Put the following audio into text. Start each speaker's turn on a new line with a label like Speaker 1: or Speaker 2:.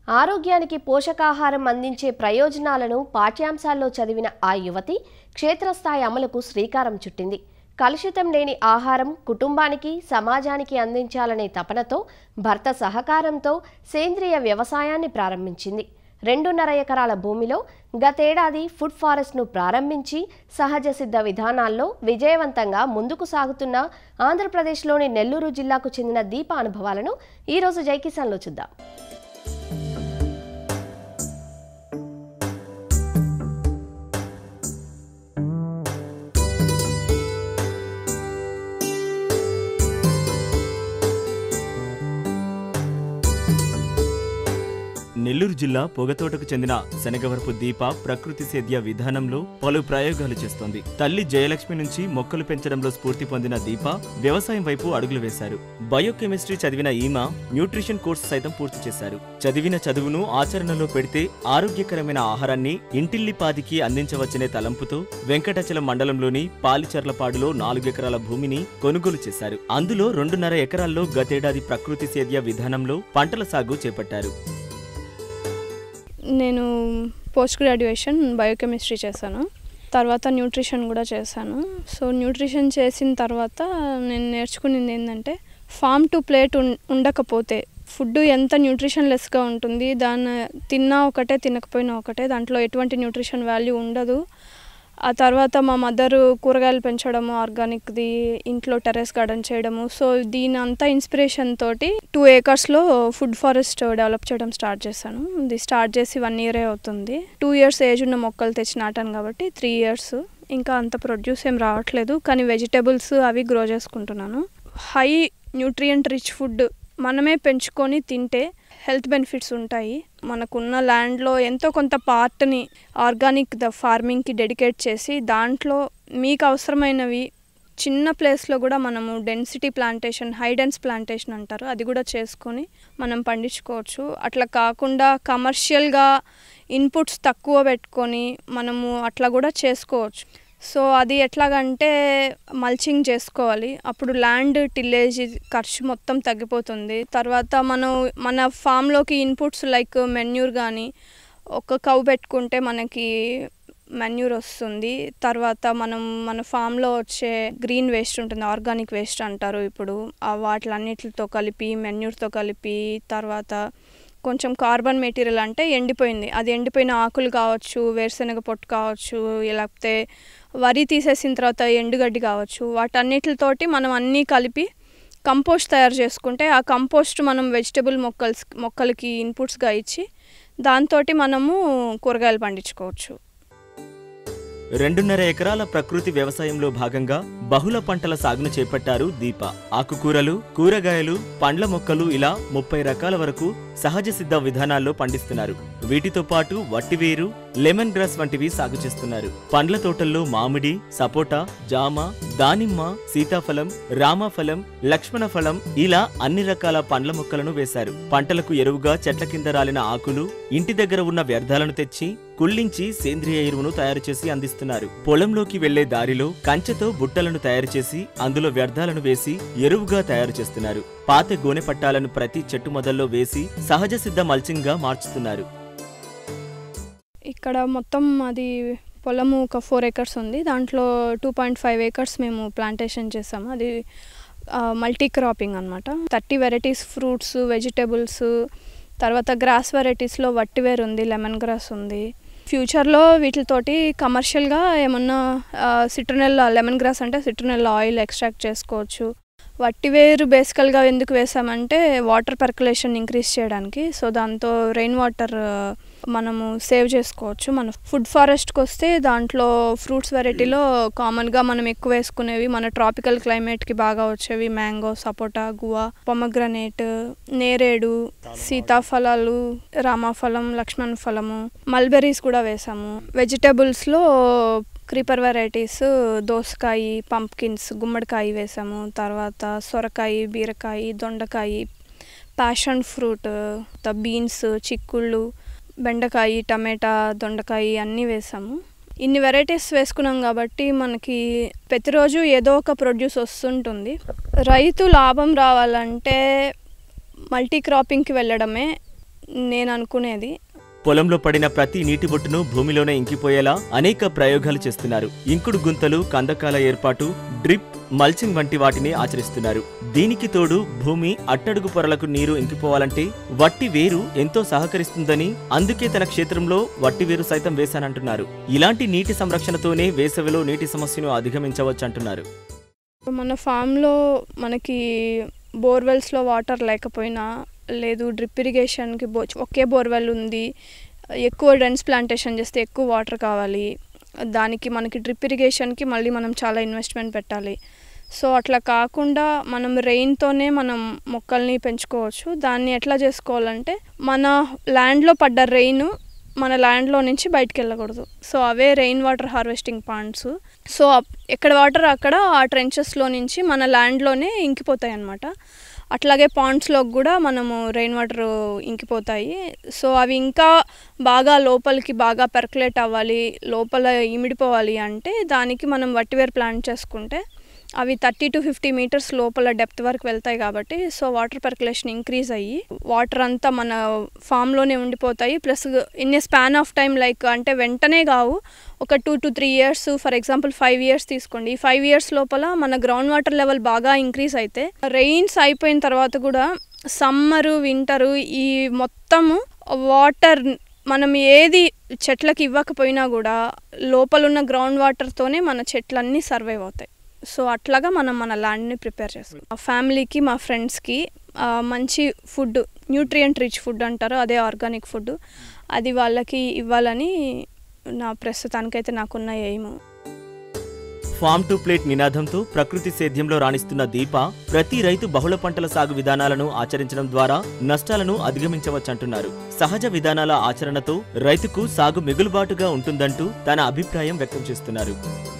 Speaker 1: ఆరోగ్యానికి పోషకాహారం అందించే ప్రయోజనాలను పాఠ్యాంశాల్లో చదివిన ఆ యువతి క్షేత్రస్థాయి అమలుకు శ్రీకారం చుట్టింది కలుషితం లేని ఆహారం కుటుంబానికి సమాజానికి అందించాలనే తపనతో భర్త సహకారంతో సేంద్రియ వ్యవసాయాన్ని ప్రారంభించింది రెండున్నర ఎకరాల భూమిలో గతేడాది ఫుడ్ ఫారెస్ట్ను ప్రారంభించి సహజ సిద్ధ విధానాల్లో విజయవంతంగా ముందుకు సాగుతున్న ఆంధ్రప్రదేశ్లోని నెల్లూరు జిల్లాకు చెందిన దీప అనుభవాలను ఈరోజు జైకిసాన్లో చూద్దాం
Speaker 2: నెల్లూరు జిల్లా పొగతోటకు చెందిన శనగవరపు దీప ప్రకృతి సేద్య విధానంలో పలు ప్రయోగాలు చేస్తోంది తల్లి జయలక్ష్మి నుంచి మొక్కలు పెంచడంలో స్ఫూర్తి పొందిన దీప వ్యవసాయం వైపు అడుగులు వేశారు బయోకెమిస్ట్రీ చదివిన ఈమ న్యూట్రిషన్ కోర్సు సైతం పూర్తి చేశారు చదివిన చదువును ఆచరణలో పెడితే ఆరోగ్యకరమైన ఆహారాన్ని ఇంటిల్లిపాదికి అందించవచ్చనే తలంపుతో వెంకటాచలం మండలంలోని పాలిచర్లపాడులో నాలుగెకరాల భూమిని కొనుగోలు చేశారు అందులో రెండున్నర ఎకరాల్లో గతేడాది ప్రకృతి సేద్య విధానంలో పంటల సాగు చేపట్టారు
Speaker 3: నేను పోస్ట్ గ్రాడ్యుయేషన్ బయోకెమిస్ట్రీ చేశాను తర్వాత న్యూట్రిషన్ కూడా చేశాను సో న్యూట్రిషన్ చేసిన తర్వాత నేను నేర్చుకునేది ఏంటంటే ఫామ్ టు ప్లేట్ ఉం- ఉండకపోతే ఫుడ్ ఎంత న్యూట్రిషన్ లెస్గా ఉంటుంది దాన్ని తిన్నా ఒకటే తినకపోయినా ఒకటే దాంట్లో ఎటువంటి న్యూట్రిషన్ వాల్యూ ఉండదు ఆ తర్వాత మా మదర్ కూరగాయలు పెంచడము ఆర్గానిక్ది ఇంట్లో టెర్రస్ గార్డెన్ చేయడము సో దీని అంతా ఇన్స్పిరేషన్ తోటి టూ ఏకర్స్లో ఫుడ్ ఫారెస్ట్ డెవలప్ చేయడం స్టార్ట్ చేశాను ఇది స్టార్ట్ చేసి వన్ ఇయరే అవుతుంది టూ ఇయర్స్ ఏజ్ ఉన్న మొక్కలు తెచ్చి నాటాను కాబట్టి త్రీ ఇయర్స్ ఇంకా అంత ప్రొడ్యూస్ ఏం రావట్లేదు కానీ వెజిటేబుల్స్ అవి గ్రో చేసుకుంటున్నాను హై న్యూట్రియంట్ రిచ్ ఫుడ్ మనమే పెంచుకొని తింటే హెల్త్ బెనిఫిట్స్ ఉంటాయి మనకున్న ల్యాండ్లో ఎంతో కొంత పార్ట్ని ఆర్గానిక్ ద ఫార్మింగ్కి డెడికేట్ చేసి దాంట్లో మీకు అవసరమైనవి చిన్న ప్లేస్లో కూడా మనము density plantation high dense plantation అంటారు అది కూడా చేసుకొని మనం పండించుకోవచ్చు అట్లా కాకుండా కమర్షియల్గా ఇన్పుట్స్ తక్కువ పెట్టుకొని మనము అట్లా కూడా చేసుకోవచ్చు సో అది ఎట్లాగంటే మల్చింగ్ చేసుకోవాలి అప్పుడు ల్యాండ్ టిల్లేజ్ ఖర్చు మొత్తం తగ్గిపోతుంది తర్వాత మనం మన ఫామ్లోకి ఇన్పుట్స్ లైక్ మెన్యూర్ కానీ ఒక కౌ పెట్టుకుంటే మనకి మెన్యూర్ వస్తుంది తర్వాత మనం మన ఫామ్లో వచ్చే గ్రీన్ వేస్ట్ ఉంటుంది ఆర్గానిక్ వేస్ట్ అంటారు ఇప్పుడు ఆ వాటిలన్నిటితో కలిపి మెన్యూర్తో కలిపి తర్వాత కొంచెం కార్బన్ మెటీరియల్ అంటే ఎండిపోయింది అది ఎండిపోయిన ఆకులు కావచ్చు వేరుశనగ పొట్టు కావచ్చు లేకపోతే వరి తీసేసిన తర్వాత ఎండుగడ్డి కావచ్చు వాటన్నిటితోటి మనం అన్నీ కలిపి కంపోస్ట్ తయారు చేసుకుంటే ఆ కంపోస్ట్ మనం వెజిటబుల్ మొక్కల్స్ మొక్కలకి ఇన్పుట్స్గా ఇచ్చి దాంతో మనము కూరగాయలు పండించుకోవచ్చు
Speaker 2: రెండున్నర ఎకరాల ప్రకృతి వ్యవసాయంలో భాగంగా బహుళ పంటల సాగును చేపట్టారు దీప ఆకుకూరలు కూరగాయలు పండ్ల మొక్కలు ఇలా ముప్పై రకాల వరకు సహజ సిద్ధ విధానాల్లో పండిస్తున్నారు వీటితో పాటు వట్టివేరు లెమన్ గ్రాస్ వంటివి సాగు చేస్తున్నారు పండ్ల తోటల్లో మామిడి సపోటా జామ దానిమ్మ సీతాఫలం రామఫలం లక్ష్మణ ఫలం ఇలా అన్ని రకాల పండ్ల మొక్కలను వేశారు పంటలకు ఎరువుగా చెట్ల కింద రాలిన ఆకులు ఇంటి దగ్గర ఉన్న వ్యర్థాలను తెచ్చి కుళ్ళించి సేంద్రియ ఎరువును తయారు చేసి అందిస్తున్నారు పొలంలోకి వెళ్లే దారిలో కంచెతో బుట్టలను తయారు చేసి అందులో వ్యర్థాలను వేసి ఎరువుగా తయారు చేస్తున్నారు పాత గోనె పట్టాలను ప్రతి చెట్టు మొదల్లో వేసి సహజ సిద్ధ మల్చింగ్ గా మార్చుతున్నారు
Speaker 3: ఇక్కడ మొత్తం అది పొలము ఒక ఫోర్ ఏకర్స్ ఉంది దాంట్లో టూ పాయింట్ ఫైవ్ ఏకర్స్ మేము ప్లాంటేషన్ చేసాము అది మల్టీ క్రాపింగ్ అనమాట థర్టీ వెరైటీస్ ఫ్రూట్స్ వెజిటేబుల్స్ తర్వాత గ్రాస్ వెరైటీస్లో వట్టివేర్ ఉంది లెమన్ గ్రాస్ ఉంది ఫ్యూచర్లో వీటితోటి కమర్షియల్గా ఏమన్నా సిట్రనెల్ లెమన్ గ్రాస్ అంటే సిట్రనెల్ ఆయిల్ ఎక్స్ట్రాక్ట్ చేసుకోవచ్చు వట్టివేరు బేసికల్గా ఎందుకు వేసామంటే వాటర్ పర్కులేషన్ ఇంక్రీజ్ చేయడానికి సో దాంతో రెయిన్ వాటర్ మనము సేవ్ చేసుకోవచ్చు మన ఫుడ్ ఫారెస్ట్కి వస్తే దాంట్లో ఫ్రూట్స్ వెరైటీలో కామన్గా మనం ఎక్కువ వేసుకునేవి మన ట్రాపికల్ క్లైమేట్కి బాగా వచ్చేవి మ్యాంగో సపోటా గువా పొమగ్రనేట్ నేరేడు సీతాఫలాలు రామాఫలం లక్ష్మణ్ ఫలము మల్బెరీస్ కూడా వేసాము వెజిటేబుల్స్లో క్రీపర్ వెరైటీస్ దోసకాయ పంప్కిన్స్ గుమ్మడికాయ వేసాము తర్వాత సొరకాయ బీరకాయ దొండకాయ ప్యాషన్ ఫ్రూట్ బీన్స్ చిక్కుళ్ళు బెండకాయ టమాటా దొండకాయ అన్నీ వేసాము ఇన్ని వెరైటీస్ వేసుకున్నాం కాబట్టి మనకి ప్రతిరోజు ఏదో ఒక ప్రొడ్యూస్ వస్తుంటుంది రైతు లాభం రావాలంటే మల్టీ క్రాపింగ్కి వెళ్ళడమే నేను అనుకునేది
Speaker 2: పొలంలో పడిన ప్రతి నీటి బొట్టును భూమిలోనే ఇంకిపోయేలా అనేక ప్రయోగాలు చేస్తున్నారు ఇంకుడు గుంతలు కందకాల ఏర్పాటు డ్రిప్ మల్చింగ్ వంటి వాటిని ఆచరిస్తున్నారు దీనికి తోడు భూమి అట్టడుగు పొరలకు నీరు ఇంకిపోవాలంటే వట్టి వేరు ఎంతో సహకరిస్తుందని అందుకే తన క్షేత్రంలో వట్టి వేరు సైతం వేశానంటున్నారు ఇలాంటి నీటి సంరక్షణతోనే వేసవిలో నీటి సమస్యను అధిగమించవచ్చంటున్నారు
Speaker 3: మన ఫామ్లో మనకి బోర్వెల్స్లో వాటర్ లేకపోయినా లేదు డ్రిప్ ఇరిగేషన్కి బో ఒకే బోర్వెల్ ఉంది ఎక్కువ డెన్స్ ప్లాంటేషన్ చేస్తే ఎక్కువ వాటర్ కావాలి దానికి మనకి డ్రిప్ ఇరిగేషన్కి మళ్ళీ మనం చాలా ఇన్వెస్ట్మెంట్ పెట్టాలి సో అట్లా కాకుండా మనం రెయిన్తోనే మనం మొక్కల్ని పెంచుకోవచ్చు దాన్ని ఎట్లా చేసుకోవాలంటే మన ల్యాండ్లో పడ్డ రెయిన్ మన ల్యాండ్లో నుంచి బయటికి వెళ్ళకూడదు సో అవే rain water harvesting ponds so అప్- ఎక్కడ వాటర్ అక్కడ ఆ ట్రెంచెస్లో నుంచి మన ల్యాండ్లోనే ఇంకిపోతాయి అన్నమాట అట్లాగే పాండ్స్లోకి కూడా మనము రెయిన్ వాటర్ ఇంకిపోతాయి సో అవి ఇంకా బాగా లోపలికి బాగా పెర్కులేట్ అవ్వాలి లోపల ఇమిడిపోవాలి అంటే దానికి మనం వట్టివేర్ ప్లాంట్ చేసుకుంటే అవి థర్టీ టు ఫిఫ్టీ మీటర్స్ లోపల డెప్త్ వరకు వెళ్తాయి కాబట్టి సో వాటర్ పర్కులేషన్ ఇంక్రీజ్ అయ్యి వాటర్ అంతా మన ఫామ్లోనే ఉండిపోతాయి plus in a span of time like అంటే వెంటనే కావు ఒక two to three years for example five years తీసుకోండి ఈ ఫైవ్ ఇయర్స్ లోపల మన గ్రౌండ్ వాటర్ లెవెల్ బాగా ఇంక్రీజ్ అయితే రెయిన్స్ అయిపోయిన తర్వాత కూడా సమ్మరు వింటరు ఈ మొత్తము వాటర్ మనం ఏది చెట్లకి ఇవ్వకపోయినా కూడా లోపల ఉన్న గ్రౌండ్ వాటర్తోనే మన చెట్లన్నీ సర్వైవ్ అవుతాయి సో అట్లాగా మనం మన ల్యాండ్ని ప్రిపేర్ చేసుకుంటాం మా ఫ్యామిలీకి మా ఫ్రెండ్స్కి ఆ, మంచి ఫుడ్ న్యూట్రియంట్ రిచ్ ఫుడ్ అంటారు అదే ఆర్గానిక్ ఫుడ్ అది వాళ్ళకి ఇవ్వాలని నా ప్రస్తుతానికైతే నాకున్న ఎయిమ్
Speaker 2: ఫామ్ టు ప్లేట్ నినాదంతో ప్రకృతి సేద్యంలో రాణిస్తున్న దీప ప్రతి రైతు బహుళ పంటల సాగు విధానాలను ఆచరించడం ద్వారా నష్టాలను అధిగమించవచ్చంటున్నారు సహజ విధానాల ఆచరణతో రైతుకు సాగు మిగులుబాటుగా ఉంటుందంటూ తన అభిప్రాయం వ్యక్తం చేస్తున్నారు